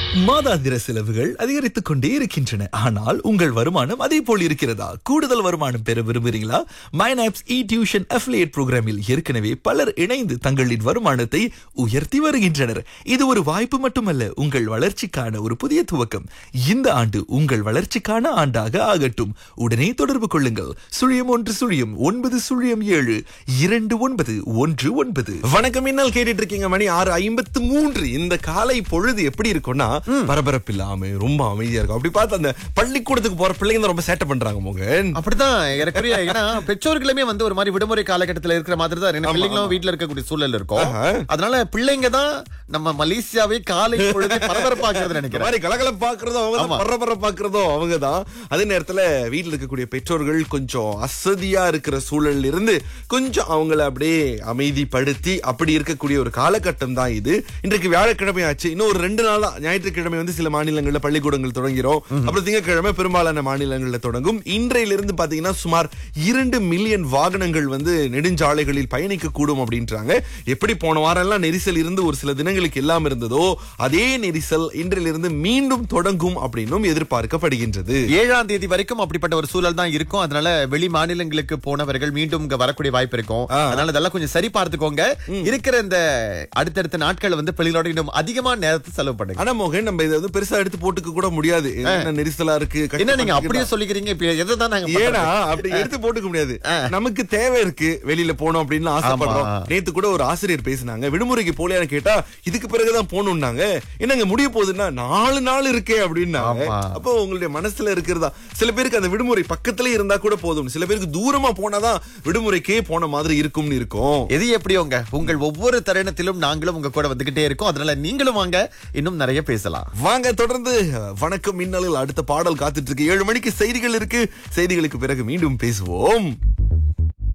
மாதாந்திர செலவுகள் அதிகரித்துக் கொண்டே இருக்கின்றன ஆனால் உங்கள் வருமானம் அதே போல் இருக்கிறதா கூடுதல் வருமானம் பெற விரும்புகிறீங்களா மைனாப்ஸ் இ டியூஷன் அஃபிலியேட் புரோகிராமில் ஏற்கனவே பலர் இணைந்து தங்களின் வருமானத்தை உயர்த்தி வருகின்றனர் இது ஒரு வாய்ப்பு மட்டுமல்ல உங்கள் வளர்ச்சிக்கான ஒரு புதிய துவக்கம் இந்த ஆண்டு உங்கள் வளர்ச்சிக்கான ஆண்டாக ஆகட்டும் உடனே தொடர்பு கொள்ளுங்கள் சுழியம் ஒன்று சுழியம் ஒன்பது சுழியம் ஏழு இரண்டு ஒன்பது ஒன்று ஒன்பது வணக்கம் மின்னல் கேட்டுட்டு இருக்கீங்க மணி ஆறு ஐம்பத்து மூன்று இந்த காலை பொழுது எப்படி இருக்கும்னா பரபரப்பு இல்லாம ரொம்ப அமைதியா இருக்கும் அப்படி பார்த்து அந்த பள்ளிக்கூடத்துக்கு போற பிள்ளைங்க தான் ரொம்ப சேட்டை பண்றாங்க மோகன் அப்படிதான் எனக்குரிய ஏன்னா பெற்றோர்களுமே வந்து ஒரு மாதிரி விடுமுறை காலகட்டத்துல இருக்கிற மாதிரி தான் ரெண்டு பிள்ளைங்களும் வீட்டுல இருக்கக்கூடிய சூழல் இருக்கும் அதனால பிள்ளைங்க தான் நம்ம மலேசியாவே காலை பொழுது பரபரப்பாக்குறது இந்த நினைக்கிறேன் மாதிரி கலகலம் பாக்குறதும் அவங்க ஆமா. தான் பரபர பாக்குறதும் அவங்க தான் அதே நேரத்துல வீட்டுல இருக்கக்கூடிய பெற்றோர்கள் கொஞ்சம் அசதியா இருக்கிற சூழல்ல இருந்து கொஞ்சம் அவங்கள அப்படியே அமைதிப்படுத்தி அப்படி இருக்கக்கூடிய ஒரு காலகட்டம் தான் இது இன்றைக்கு வியாழக்கிழமை ஆச்சு இன்னும் ஒரு ரெண்டு நாளா ஞாயிற்றுக்கிழமை வந்து சில மாநிலங்கள்ல பள்ளிக்கூடங்கள் தொடங்கிறோம் அப்புறம் திங்கட்கிழமை பெரும்பாலான மாநிலங்கள்ல தொடங்கும் இன்றையிலிருந்து பாத்தீங்கன்னா சுமார் இரண்டு மில்லியன் வாகனங்கள் வந்து நெடுஞ்சாலைகளில் பயணிக்க கூடும் அப்படின்றாங்க எப்படி போன வாரம் எல்லாம் நெரிசல் இருந்து ஒரு சில தினங்களுக்கு எல்லாம் இருந்ததோ அதே நெரிசல் இன்றிலிருந்து மீண்டும் தொடங்கும் அப்படின்னும் எதிர்பார்க்கப்படுகின்றது ஏழாம் தேதி வரைக்கும் அப்படிப்பட்ட ஒரு சூழல் தான் இருக்கும் அதனால வெளி மாநிலங்களுக்கு போனவர்கள் மீண்டும் இங்க வரக்கூடிய வாய்ப்பு இருக்கும் அதனால இதெல்லாம் கொஞ்சம் சரி பார்த்துக்கோங்க இருக்கிற இந்த அடுத்தடுத்த நாட்கள் வந்து பிள்ளைகளோட இன்னும் அதிகமான நேரத்தை செலவு பண்ணுங்க ஆனா மோகன் நம்ம இதை வந்து பெருசா எடுத்து போட்டுக்க கூட முடியாது என்ன நெரிசலா இருக்கு என்ன நீங்க கஷ்டமா அப்படியே இருக்குடா. சொல்லிக்கிறீங்க இப்ப எதை தான் நாங்க ஏன்னா பண்றது? அப்படி எடுத்து போட்டுக்க முடியாது நமக்கு தேவை இருக்கு வெளியில போனோம் அப்படின்னு ஆசைப்படுறோம் ஆமா. நேத்து கூட ஒரு ஆசிரியர் பேசினாங்க விடுமுறைக்கு போலியான்னு கேட்டா இதுக்கு பிறகுதான் போகணும்னாங்க என்னங்க முடிய போகுதுன்னா நாலு நாள் இருக்கே அப்படின்னாங்க ஆமா. அப்போ உங்களுடைய மனசுல இருக்கிறதா சில பேருக்கு அந்த விடுமுறை பக்கத்துல இருந்தா கூட போதும் சில பேருக்கு தூரமா போனாதான் விடுமுறைக்கே போன மாதிரி இருக்கும்னு இருக்கும் எது எப்படியோங்க உங்கள் ஒவ்வொரு தருணத்திலும் நாங்களும் உங்க கூட வந்துகிட்டே இருக்கோம் அதனால நீங்களும் வாங்க இன்னும் நிறைய பேசலாம் வாங்க தொடர்ந்து வணக்கம் மின்னலில் அடுத்த பாடல் காத்துட்டு இருக்கு ஏழு மணிக்கு செய்திகள் இருக்கு செய்திகளுக்கு பிறகு மீண்டும் பேசுவோம்